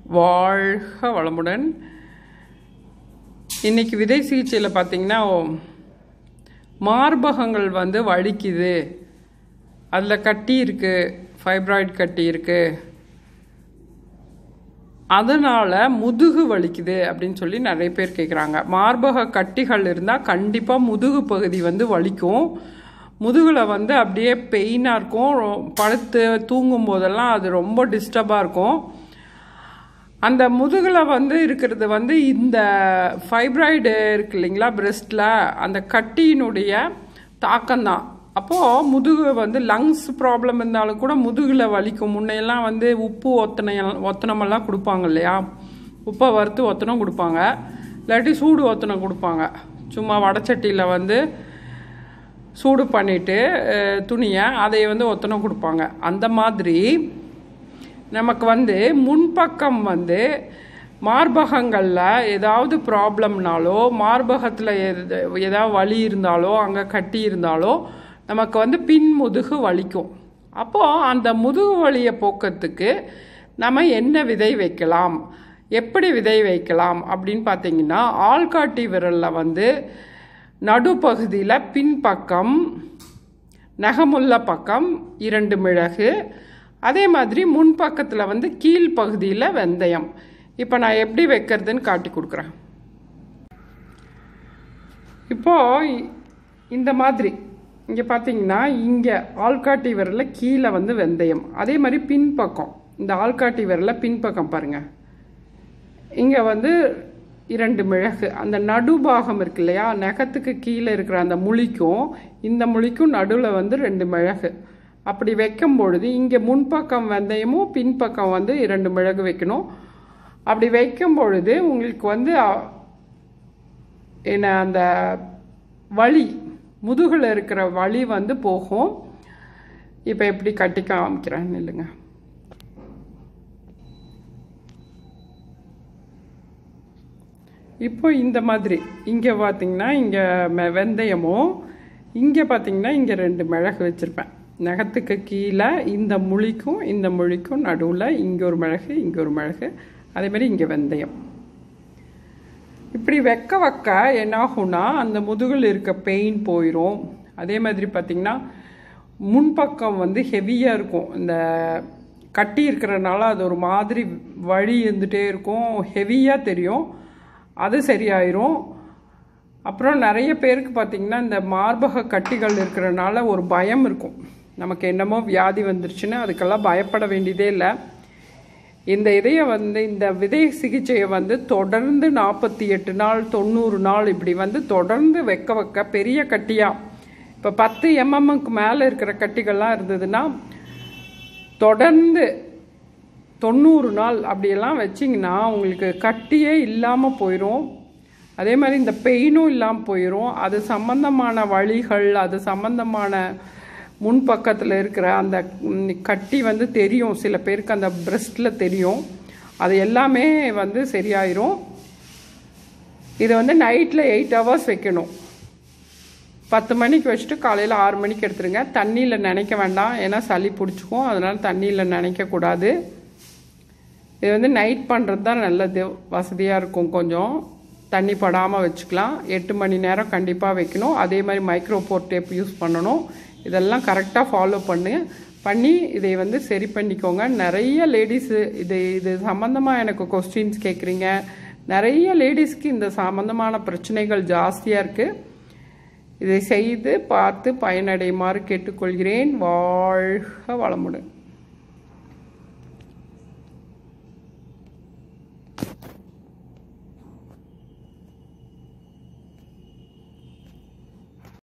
வாழ்க வளமுடன் இன்னைக்கு விதை சிகிச்சையில் பார்த்தீங்கன்னா மார்பகங்கள் வந்து வலிக்குது அதில் கட்டி இருக்கு ஃபைப்ராய்டு கட்டி இருக்கு அதனால முதுகு வலிக்குது அப்படின்னு சொல்லி நிறைய பேர் கேட்குறாங்க மார்பக கட்டிகள் இருந்தால் கண்டிப்பாக முதுகு பகுதி வந்து வலிக்கும் முதுகில் வந்து அப்படியே பெயினாக இருக்கும் படுத்து தூங்கும் போதெல்லாம் அது ரொம்ப டிஸ்டர்பாக இருக்கும் அந்த முதுகில் வந்து இருக்கிறது வந்து இந்த ஃபைப்ராய்டு இருக்கு இல்லைங்களா பிரெஸ்டில் அந்த கட்டியினுடைய தாக்கம்தான் அப்போது முதுகு வந்து லங்ஸ் ப்ராப்ளம் இருந்தாலும் கூட முதுகில் வலிக்கும் முன்னையெல்லாம் வந்து உப்பு ஒத்தனை ஒத்தனமெல்லாம் கொடுப்பாங்க இல்லையா உப்பை வறுத்து ஒத்தனம் கொடுப்பாங்க இல்லாட்டி சூடு ஒத்தனம் கொடுப்பாங்க சும்மா வடச்சட்டியில் வந்து சூடு பண்ணிவிட்டு துணியை அதை வந்து ஒத்தனம் கொடுப்பாங்க அந்த மாதிரி நமக்கு வந்து முன்பக்கம் வந்து மார்பகங்களில் ஏதாவது ப்ராப்ளம்னாலோ மார்பகத்தில் ஏதாவது வலி இருந்தாலோ அங்கே கட்டி இருந்தாலோ நமக்கு வந்து பின் முதுகு வலிக்கும் அப்போது அந்த முதுகு வலியை போக்கிறதுக்கு நம்ம என்ன விதை வைக்கலாம் எப்படி விதை வைக்கலாம் அப்படின்னு பார்த்தீங்கன்னா ஆள்காட்டி விரலில் வந்து நடுப்பகுதியில் பின்பக்கம் நகமுள்ள பக்கம் இரண்டு மிளகு அதே மாதிரி முன்பக்கத்தில் வந்து கீழ்ப்பகுதியில் வெந்தயம் இப்போ நான் எப்படி வைக்கிறதுன்னு காட்டி கொடுக்குறேன் இப்போது இந்த மாதிரி இங்கே பார்த்தீங்கன்னா இங்கே ஆள்காட்டி விரலில் கீழே வந்து வெந்தயம் அதே மாதிரி பின்பக்கம் இந்த ஆள்காட்டி விரலில் பின்பக்கம் பாருங்கள் இங்கே வந்து இரண்டு மிளகு அந்த நடுபாகம் இருக்கு இல்லையா நகத்துக்கு கீழே இருக்கிற அந்த முழிக்கும் இந்த முழிக்கும் நடுவில் வந்து ரெண்டு மிளகு அப்படி வைக்கும் பொழுது இங்கே முன்பக்கம் வெந்தயமும் பின்பக்கம் வந்து இரண்டு மிளகு வைக்கணும் அப்படி வைக்கும் பொழுது உங்களுக்கு வந்து என்ன அந்த வலி முதுகில் இருக்கிற வலி வந்து போகும் இப்போ எப்படி கட்டி காமிக்கிறேன் இல்லைங்க இப்போ இந்த மாதிரி இங்கே பார்த்தீங்கன்னா இங்கே வெந்தயமும் இங்கே பார்த்தீங்கன்னா இங்கே ரெண்டு மிளகு வச்சுருப்பேன் நகத்துக்கு கீழே இந்த முழிக்கும் இந்த முழிக்கும் நடுவில் இங்கே ஒரு மிளகு இங்கே ஒரு மிளகு அதேமாதிரி இங்கே வெந்தயம் இப்படி வைக்க வைக்க என்னாகும்னா அந்த முதுகில் இருக்க பெயின் போயிடும் அதே மாதிரி பார்த்திங்கன்னா முன்பக்கம் வந்து ஹெவியாக இருக்கும் இந்த கட்டி இருக்கிறனால அது ஒரு மாதிரி வழி இருந்துகிட்டே இருக்கும் ஹெவியாக தெரியும் அது சரியாயிரும் அப்புறம் நிறைய பேருக்கு பார்த்திங்கன்னா இந்த மார்பக கட்டிகள் இருக்கிறனால ஒரு பயம் இருக்கும் நமக்கு என்னமோ வியாதி வந்துருச்சுன்னா அதுக்கெல்லாம் பயப்பட வேண்டியதே இல்லை இந்த இதையை வந்து இந்த விதை சிகிச்சையை வந்து தொடர்ந்து நாற்பத்தி எட்டு நாள் தொண்ணூறு நாள் இப்படி வந்து தொடர்ந்து வைக்க வைக்க பெரிய கட்டியாக இப்போ பத்து எம்எம்முக்கு மேலே இருக்கிற கட்டிகள்லாம் இருந்ததுன்னா தொடர்ந்து தொண்ணூறு நாள் அப்படியெல்லாம் வச்சிங்கன்னா உங்களுக்கு கட்டியே இல்லாமல் போயிடும் அதே மாதிரி இந்த பெயினும் இல்லாமல் போயிடும் அது சம்பந்தமான வழிகள் அது சம்பந்தமான முன்பக்கத்தில் இருக்கிற அந்த கட்டி வந்து தெரியும் சில பேருக்கு அந்த பிரெஸ்டில் தெரியும் அது எல்லாமே வந்து சரியாயிரும் இதை வந்து நைட்டில் எயிட் ஹவர்ஸ் வைக்கணும் பத்து மணிக்கு வச்சுட்டு காலையில் ஆறு மணிக்கு எடுத்துருங்க தண்ணியில் நினைக்க வேண்டாம் ஏன்னா சளி பிடிச்சிக்கும் அதனால் தண்ணியில் நினைக்கக்கூடாது இது வந்து நைட் பண்ணுறது தான் நல்லது வசதியாக இருக்கும் கொஞ்சம் தண்ணி படாமல் வச்சுக்கலாம் எட்டு மணி நேரம் கண்டிப்பாக வைக்கணும் அதே மாதிரி மைக்ரோ போர் டேப் யூஸ் பண்ணணும் இதெல்லாம் கரெக்டாக ஃபாலோ பண்ணு பண்ணி இதை வந்து சரி பண்ணிக்கோங்க நிறைய லேடிஸு இது இது சம்மந்தமாக எனக்கு கொஸ்டின்ஸ் கேட்குறீங்க நிறைய லேடிஸ்க்கு இந்த சம்மந்தமான பிரச்சனைகள் ஜாஸ்தியாக இருக்குது இதை செய்து பார்த்து பயனடையுமாறு கேட்டுக்கொள்கிறேன் வாழ்க வளமுடன்